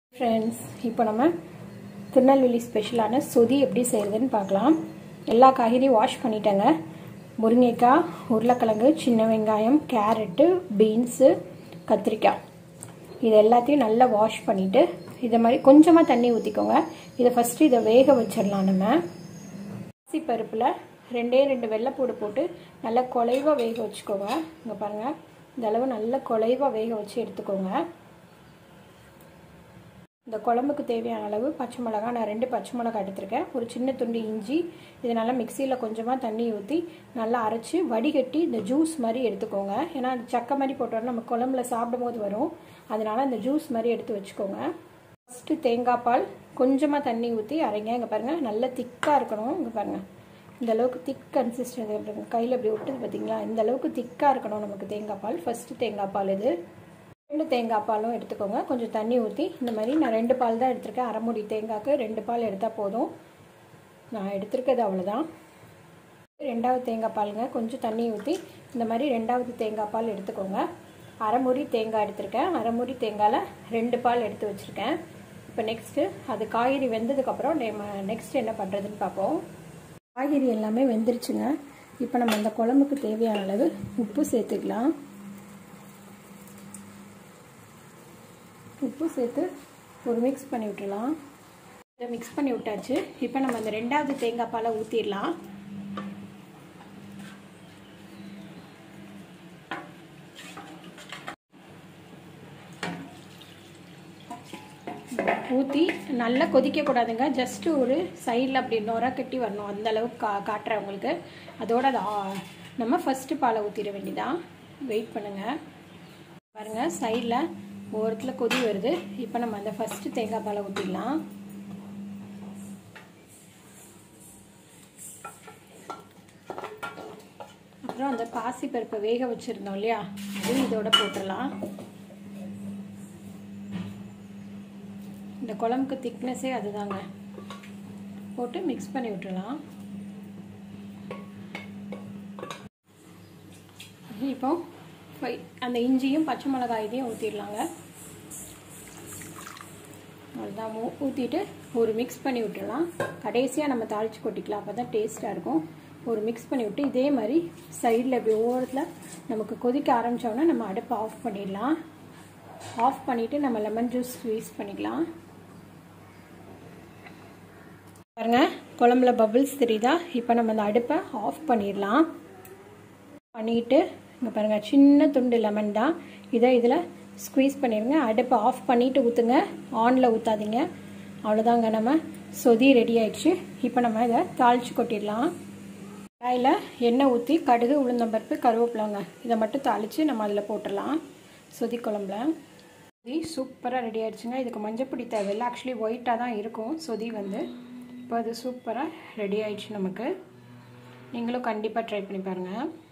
friends இப்போ நம்ம திருநெல்வேலி ஸ்பெஷலான சொதி எப்படி செய்கிறதுன்னு பார்க்கலாம் எல்லா காய்கறியும் வாஷ் பண்ணிட்டேங்க முருங்கைக்காய் உருளைக்கிழங்கு சின்ன வெங்காயம் கேரட்டு பீன்ஸு கத்திரிக்காய் இது எல்லாத்தையும் நல்லா வாஷ் பண்ணிவிட்டு இதை மாதிரி கொஞ்சமாக தண்ணி ஊற்றிக்கோங்க இதை ஃபஸ்ட்டு இதை வேக வச்சிடலாம் நம்ம அரிசி பருப்பில் ரெண்டே ரெண்டு வெள்ளைப்பூடு போட்டு நல்லா குலைவாக வேக வச்சுக்கோங்க இங்கே பாருங்கள் இந்த அளவு நல்லா குலைவாக வேக வச்சு எடுத்துக்கோங்க இந்த குழம்புக்கு தேவையான அளவு பச்சை மிளகா நான் ரெண்டு பச்சை மிளகா எடுத்திருக்கேன் ஒரு சின்ன துண்டு இஞ்சி இது நல்லா மிக்சியில் கொஞ்சமாக தண்ணி ஊற்றி நல்லா அரைச்சி வடிகட்டி இந்த ஜூஸ் மாதிரி எடுத்துக்கோங்க ஏன்னா அது சக்கை மாதிரி போட்டோம்னா நம்ம குழம்புல சாப்பிடும் போது வரும் அதனால் அந்த ஜூஸ் மாதிரி எடுத்து வச்சுக்கோங்க ஃபஸ்ட்டு தேங்காய் பால் கொஞ்சமாக தண்ணி ஊற்றி அரைங்க இங்கே பாருங்கள் நல்லா திக்காக இருக்கணும் இங்கே பாருங்கள் இந்த அளவுக்கு திக் கன்சிஸ்டன்சி கையில் இப்படி விட்டுது பார்த்தீங்களா இந்த அளவுக்கு திக்காக இருக்கணும் நமக்கு தேங்காய் பால் ஃபஸ்ட்டு தேங்காய் பால் இது ரெண்டு தேங்காய் பாலும் எடுத்துக்கோங்க கொஞ்சம் தண்ணி ஊற்றி இந்த மாதிரி நான் ரெண்டு பால் தான் எடுத்திருக்கேன் அரை மூடி தேங்காய்க்கு ரெண்டு பால் எடுத்தால் போதும் நான் எடுத்திருக்கிறது அவ்வளோதான் ரெண்டாவது தேங்காய் பாலுங்க கொஞ்சம் தண்ணி ஊற்றி இந்த மாதிரி ரெண்டாவது தேங்காய் பால் எடுத்துக்கோங்க அரை மூடி தேங்காய் எடுத்திருக்கேன் அரை மூடி தேங்காயில் ரெண்டு பால் எடுத்து வச்சுருக்கேன் இப்போ நெக்ஸ்ட்டு அது காய்கறி வெந்ததுக்கப்புறம் நம்ம நெக்ஸ்ட் என்ன பண்ணுறதுன்னு பார்ப்போம் காய்கறி எல்லாமே வெந்துருச்சுங்க இப்போ நம்ம அந்த குழம்புக்கு தேவையான அளவு உப்பு சேர்த்துக்கலாம் உப்பு சேர்த்து ஒரு மிக்ஸ் பண்ணி விட்டுடலாம் இதை மிக்ஸ் பண்ணி விட்டாச்சு இப்போ நம்ம அந்த ரெண்டாவது தேங்காய் பாலை ஊற்றிடலாம் ஊற்றி நல்லா கொதிக்கக்கூடாதுங்க ஜஸ்ட்டு ஒரு சைடில் அப்படி நொற கட்டி வரணும் அந்த அளவுக்கு கா காட்டுறேன் உங்களுக்கு அதோட அதை நம்ம ஃபஸ்ட்டு பாலை ஊற்றிட வேண்டியதான் வெயிட் பண்ணுங்கள் பாருங்கள் சைடில் ஓரத்தில் கொதி வருது இப்போ நம்ம அந்த ஃபஸ்ட்டு தேங்காய் பாலை ஊற்றிடலாம் அப்புறம் அந்த பாசி பருப்பை வேக வச்சுருந்தோம் இல்லையா அது இதோட போட்டுடலாம் இந்த குழம்புக்கு திக்னஸே அதுதாங்க போட்டு மிக்ஸ் பண்ணி விட்டுடலாம் இப்போ அந்த இஞ்சியும் பச்சை மிளகாய் இதையும் ஊற்றிடலாங்க அவ்வளோதான் ஊற்றிட்டு ஒரு மிக்ஸ் பண்ணி விட்டுடலாம் கடைசியாக நம்ம தாளித்து கொட்டிக்கலாம் அப்போ தான் டேஸ்ட்டாக இருக்கும் ஒரு மிக்ஸ் பண்ணி விட்டு இதே மாதிரி சைடில் இப்படி ஓரத்தில் நமக்கு கொதிக்க ஆரம்பித்தோன்னா நம்ம அடுப்பை ஆஃப் பண்ணிடலாம் ஆஃப் பண்ணிவிட்டு நம்ம லெமன் ஜூஸ் ஸ்வீஸ் பண்ணிக்கலாம் பாருங்க குழம்புல பபிள்ஸ் தெரியுதா இப்போ நம்ம அந்த அடுப்பை ஆஃப் பண்ணிடலாம் பண்ணிட்டு இங்கே பாருங்கள் சின்ன துண்டு லெமன் தான் இதை இதில் ஸ்குவீஸ் பண்ணிடுங்க அடுப்பை ஆஃப் பண்ணிவிட்டு ஊற்றுங்க ஆனில் ஊற்றாதீங்க அவ்வளோதாங்க நம்ம சொதி ரெடி ஆயிடுச்சு இப்போ நம்ம இதை தாளித்து கொட்டிடலாம் கடாயில் எண்ணெய் ஊற்றி கடுகு உளுந்தம்பருப்பு கருவேப்பிலாங்க இதை மட்டும் தாளித்து நம்ம அதில் போட்டுடலாம் சொதி குழம்புல சொதி சூப்பராக ரெடி ஆயிடுச்சுங்க இதுக்கு மஞ்சப்பொடி தேவையில்லை ஆக்சுவலி ஒயிட்டாக தான் இருக்கும் சொதி வந்து இப்போ அது சூப்பராக ரெடி ஆயிடுச்சு நமக்கு நீங்களும் கண்டிப்பாக ட்ரை பண்ணி பாருங்கள்